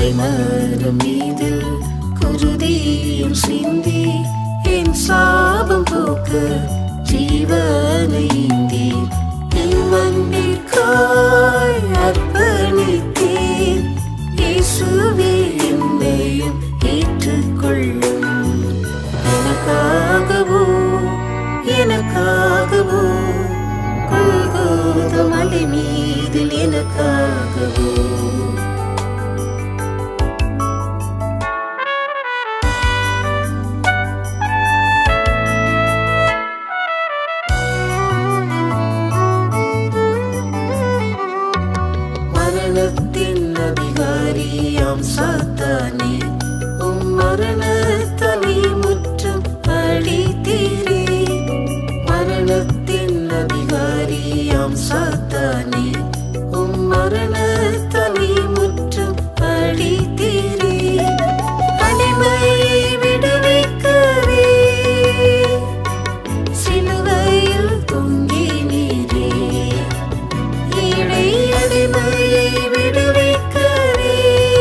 மரம் மீதில் குருதியும் சிந்தி என் சாபம் போக்க ஜீவனை ஈந்தீர் இம்மண்ணிற்காய் அர்ப்பணித்தீர் இயேசுவே என்னையும் ஏற்றுக்கொள்ளும் எனக்காகவோ எனக்காகவோ கொள்கோத மலை மீதில் எனக்காகவோ மரணத்தின் அதிகாரியாம் சாத்தானே உம் மரண தனி முற்றம் அழித்தீரே மரணத்தின் அதிகாரியாம் சாத்தானே உம் மரண தனி முற்றம் அழித்தீரே அடிமையை விடுவிக்கவே சிலுவையில் தொங்கினீரே ஏழை அடிமையை விடுவிக்கவே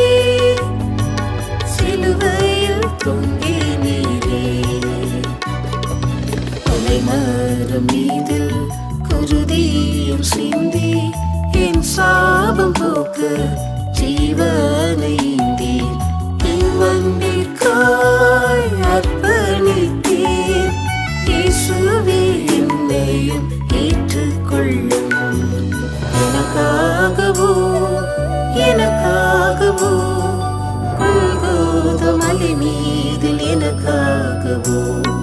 சிலுவையில் தொங்கினீரே கொலை மரம் மீதில் குருதியும் சிந்தி என் சாபம் போக்க ஜீவனை ஈந்தீர் இம்மண்ணிற்காய் அர்ப்பணித்தீர் இயேசுவே என்னையும் ஏற்றுக்கொள்ளும் எனக்காகவோ எனக்காகவோ கொள்கோத மலை மீதில் எனக்காகவோ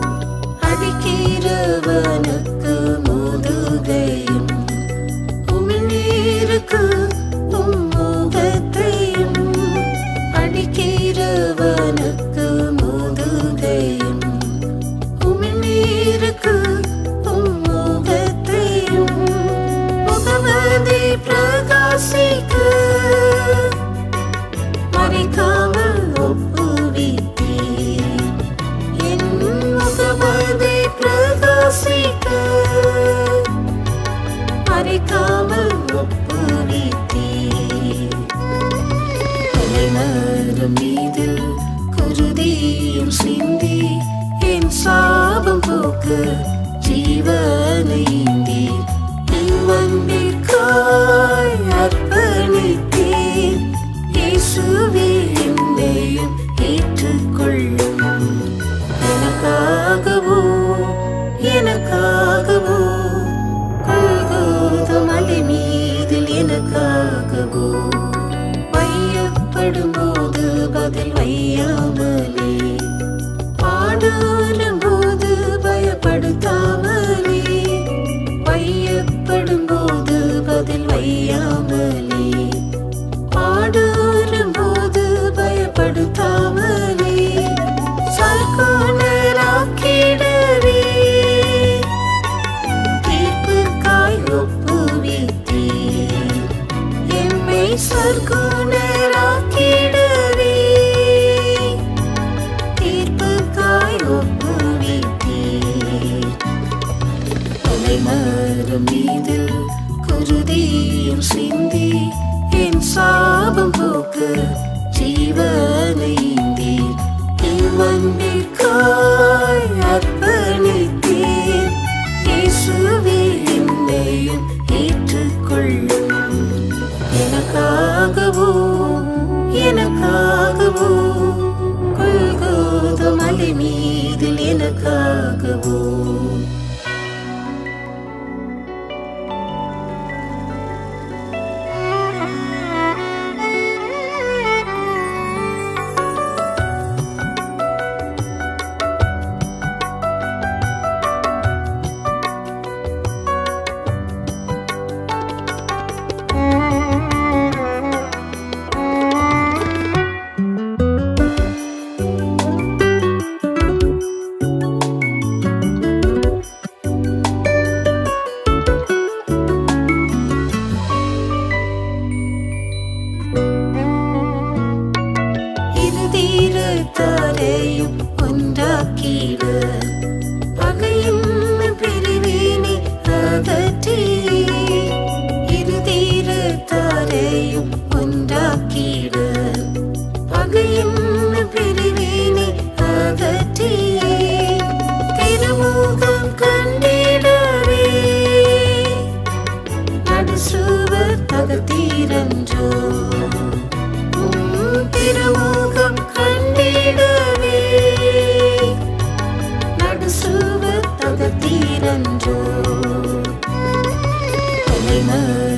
அடிக்கிறவனுக்கு முதுகையும் உமிழ்நீருக்கு உம்முகத்தையும் அடிக்கிறவனுக்கு முதுகையும் உமிழ்நீருக்கு உம்முகத்தையும் முகமதி பிரகாசிக்க மறைக்காமல் ஒப்புவித்தீர் என் முகமதி பிரகாசிக்க மறைக்காமல் ஒப்புவித்தீர் கொலை மரம் மீதில் குருதியும் சிந்தி என் சாபம் போக்க ஜீவனை ஈந்தீர் இம்மண்ணிற்காய் அர்ப்பணித்தீர் இயேசுவே என்னையும் ஏற்றுக்கொள்ளும் எனக்காகவோ எனக்காகவோ கொள்கோத மலை மீதில் எனக்காகவோ வையப்படும் போது பதில் வையாமலே பாடுறும் போது பயப்படுத்தாமலே வையப்படும் போது பதில் வையாமலே பாடுறும் போது பயப்படுத்தாமலே சல்கோணராக்கிடவே தீர்ப்புக்காய் ஒப்புவித்தீர் எம்மை சர்க்குணராக்கிடவே தீர்ப்புக்காய் ஒப்புவித்தீர் கொலை மரம் மீதில் குருதியும் சிந்தி என் சாபம் போக்க ஜீவனை ஈந்தீர் இம்மண்ணிற்காய் அர்ப்பணித்தீர் இயேசுவே என்னையும் ஏற்றுக்கொள்ளும் எனக்காகவோ எனக்காகவோ கொள்கோத மலை மீதில் எனக்காகவோ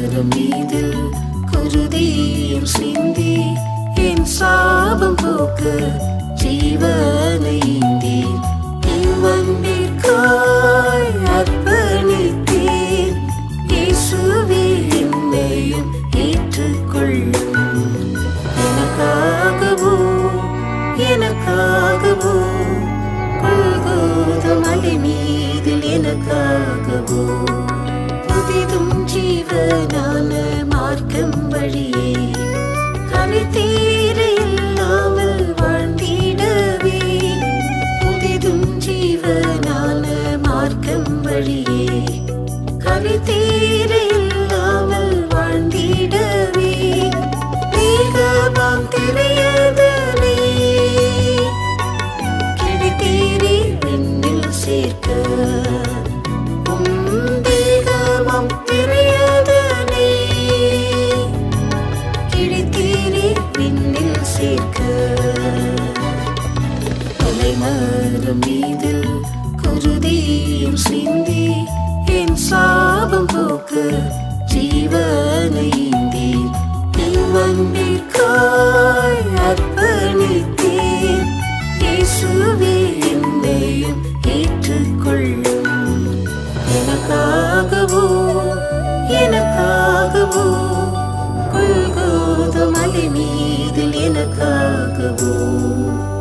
மரம் மீதில் குருதியும் சிந்தி என் சாபம் போக்க ஜீவனை ஈந்தேன் இவ்வன்பிற்காய் அர்ப்பணித்தேன் இயேசுவே என்னையும் ஏற்றுக்கொள்ளும் எனக்காகவோ எனக்காகவோ கொள்கோத மலை மீதில் எனக்காகவோ புதிதும் ஜீவனான மார்க்கம் வழியே கனித்தீர இல்லாமல் வாழ்ந்திடவே புதிதும் ஜீவனான மார்க்கம் வழியே கனித்தீர இல்லாமல் வாழ்ந்திடவே மேகமாம் திரையதனே கிடைத்தீரே விண்ணில் சேர்க்க உம் தேகமாம் திரையதனே கிடைத்தீரே விண்ணில் சேர்க்க மலைமரம் மீதில் குருதியும் சிந்தி என் சாபம் போக்க ஜீவனை ஈந்தேன் இவ்வன்பிற்காய் அர்ப்பணித்தேன் இயேசுவே என்னையும் ஏற்றுக்கொள்ளும் எனக்காகவோ எனக்காகவோ கொள்கோத மலை மீதில் எனக்காகவோ